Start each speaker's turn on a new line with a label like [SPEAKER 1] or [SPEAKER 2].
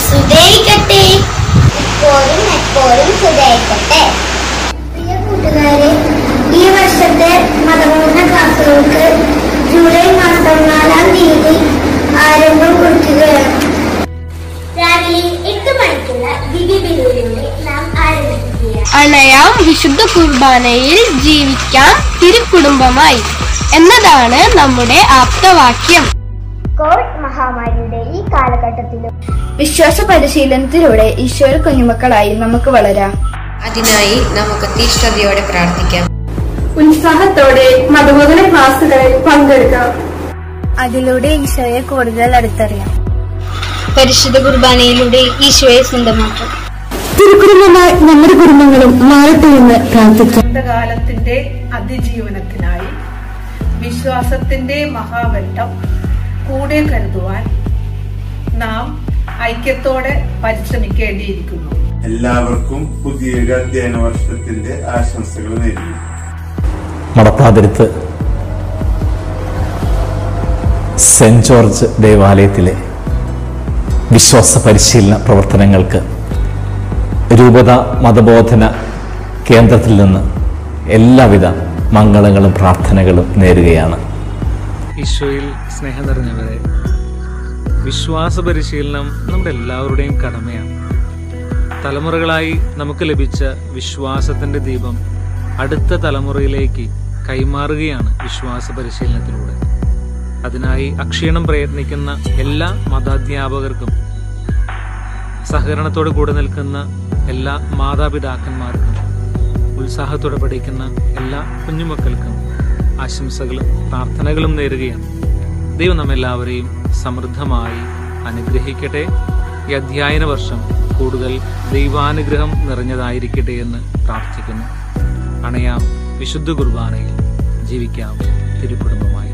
[SPEAKER 1] സുധരിക്കട്ടെ എപ്പോഴും എപ്പോഴും സുധരിക്കട്ടെ പ്രിയ കൂട്ടുകാരെ ഈ വർഷത്തെ മതബോധന ക്ലാസ്സുകൾക്ക് ജൂലൈ മാസം നാലാം തീയതി ആരംഭം കുറിക്കുകയാണ് രാവിലെ എട്ട് മണിക്കുള്ള ദിവ്യബലിയിലൂടെ നാം ആരംഭിക്കുകയാണ്
[SPEAKER 2] അണയാം വിശുദ്ധ കുർബാനയിൽ ജീവിക്കാം തിരുക്കുടുംബമായി എന്നതാണ് നമ്മുടെ ആപ്തവാക്യം
[SPEAKER 1] കോവിഡ് മഹാമാരിയുടെ ഈ കാലഘട്ടത്തിലും
[SPEAKER 2] വിശ്വാസ പരിശീലനത്തിലൂടെ ഈശ്വര കുഞ്ഞുമക്കളായി നമുക്ക് വളരാം
[SPEAKER 3] അതിനായി നമുക്ക് തീഷ്ണതയോടെ പ്രാർത്ഥിക്കാം
[SPEAKER 2] ഉത്സാഹത്തോടെ മതബോധന ക്ലാസ്സുകളിൽ പങ്കെടുക്കാം
[SPEAKER 1] അതിലൂടെ ഈശോയെ കൂടുതൽ അടുത്തറിയാം
[SPEAKER 2] പരിശുദ്ധ കുർബാനയിലൂടെ ഈശോയെ സ്വന്തമാക്കാം
[SPEAKER 4] തിരുക്കുടുംബമായി നമ്മുടെ കുടുംബങ്ങളും മാറട്ടെ എന്ന് പ്രാർത്ഥിക്കാം
[SPEAKER 5] കാലത്തിന്റെ അതിജീവനത്തിനായി വിശ്വാസത്തിന്റെ മഹാബന്ധം കൂടെ കരുതുവാൻ നാം ഐക്യത്തോടെ പരിശ്രമിക്കേണ്ടിയിരിക്കുന്നു
[SPEAKER 6] എല്ലാവർക്കും പുതിയ അധ്യയന വർഷത്തിന്റെ ആശംസകൾ നേരുന്നു
[SPEAKER 7] മടത്താതിരുത്ത് സെന്റ് ജോർജ് ദേവാലയത്തിലെ വിശ്വാസ പരിശീലന പ്രവർത്തനങ്ങൾക്ക് രൂപത മതബോധന കേന്ദ്രത്തിൽ നിന്ന് എല്ലാവിധ മംഗളങ്ങളും പ്രാർത്ഥനകളും നേരുകയാണ്
[SPEAKER 8] ഈശോയിൽ സ്നേഹം നിറഞ്ഞവരെ വിശ്വാസ പരിശീലനം നമ്മുടെ എല്ലാവരുടെയും കടമയാണ് തലമുറകളായി നമുക്ക് ലഭിച്ച വിശ്വാസത്തിന്റെ ദീപം അടുത്ത തലമുറയിലേക്ക് കൈമാറുകയാണ് വിശ്വാസ പരിശീലനത്തിലൂടെ അതിനായി അക്ഷീണം പ്രയത്നിക്കുന്ന എല്ലാ മതാധ്യാപകർക്കും സഹകരണത്തോടെ കൂടെ നിൽക്കുന്ന എല്ലാ മാതാപിതാക്കന്മാർക്കും ഉത്സാഹത്തോടെ പഠിക്കുന്ന എല്ലാ കുഞ്ഞുമക്കൾക്കും ആശംസകളും പ്രാർത്ഥനകളും നേരുകയാണ് ദൈവം നമ്മെല്ലാവരെയും സമൃദ്ധമായി അനുഗ്രഹിക്കട്ടെ ഈ അധ്യയന വർഷം കൂടുതൽ ദൈവാനുഗ്രഹം നിറഞ്ഞതായിരിക്കട്ടെ എന്ന് പ്രാർത്ഥിക്കുന്നു അണയാം വിശുദ്ധ കുർബാനയിൽ ജീവിക്കാം തിരുക്കുടുംബമായി